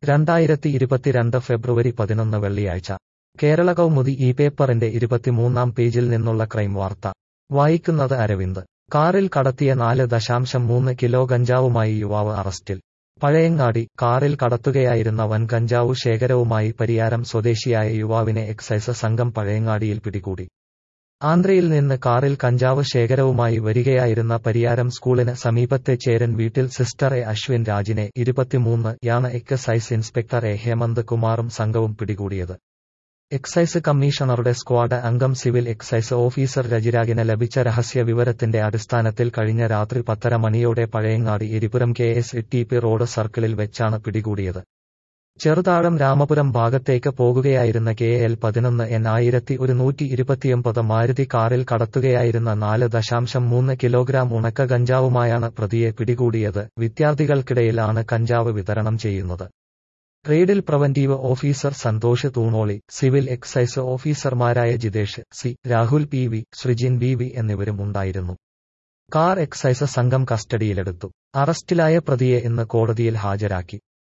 രണ്ടായിരത്തി ഇരുപത്തിരണ്ട് ഫെബ്രുവരി പതിനൊന്ന് വെള്ളിയാഴ്ച കേരള കൗമുദി ഈ പേപ്പറിന്റെ ഇരുപത്തിമൂന്നാം പേജിൽ നിന്നുള്ള ക്രൈം വാർത്ത വായിക്കുന്നത് അരവിന്ദ് കാറിൽ കടത്തിയ നാല് ദശാംശം മൂന്ന് കിലോ ഗഞ്ചാവുമായി യുവാവ് അറസ്റ്റിൽ പഴയങ്ങാടി കാറിൽ കടത്തുകയായിരുന്ന വൻ കഞ്ചാവു ശേഖരവുമായി പരിയാരം സ്വദേശിയായ യുവാവിനെ എക്സൈസ് സംഘം പഴയങ്ങാടിയിൽ പിടികൂടി ആന്ധ്രയിൽ നിന്ന് കാറിൽ കഞ്ചാവ് ശേഖരവുമായി വരികയായിരുന്ന പരിയാരം സ്കൂളിന് സമീപത്തെ ചേരൻ വീട്ടിൽ സിസ്റ്റർ എ അശ്വിൻ രാജിനെ ഇരുപത്തിമൂന്ന് യാണ് എക്സൈസ് ഇൻസ്പെക്ടർ എ ഹേമന്ത് കുമാറും സംഘവും പിടികൂടിയത് എക്സൈസ് കമ്മീഷണറുടെ സ്ക്വാഡ് അംഗം സിവിൽ എക്സൈസ് ഓഫീസർ രജിരാഗിന് ലഭിച്ച രഹസ്യ വിവരത്തിന്റെ അടിസ്ഥാനത്തിൽ കഴിഞ്ഞ രാത്രി പത്തര മണിയോടെ Pazhayangadi Eripuram K S T P road സർക്കിളിൽ വെച്ചാണ് പിടികൂടിയത് ചെറുതാഴം രാമപുരം ഭാഗത്തേക്ക് പോകുകയായിരുന്ന കെ എൽ പതിനൊന്ന് എൻ ആയിരത്തി ഒരുന്നൂറ്റി ഇരുപത്തിയൊമ്പത് മാരുതി കാറിൽ കടത്തുകയായിരുന്ന നാല് ദശാംശം മൂന്ന് കിലോഗ്രാം ഉണക്ക കഞ്ചാവുമായാണ് പ്രതിയെ പിടികൂടിയത് വിദ്യാർത്ഥികൾക്കിടയിലാണ് കഞ്ചാവ് വിതരണം ചെയ്യുന്നത് റെയ്ഡിൽ preventive officer Santhosh Thooneli civil excise ഓഫീസർമാരായ Jithesh C Rahul P V Srijin B V എന്നിവരും ഉണ്ടായിരുന്നു കാർ എക്സൈസ് സംഘം കസ്റ്റഡിയിലെടുത്തു അറസ്റ്റിലായ പ്രതിയെ ഇന്ന് കോടതിയിൽ ഹാജരാക്കി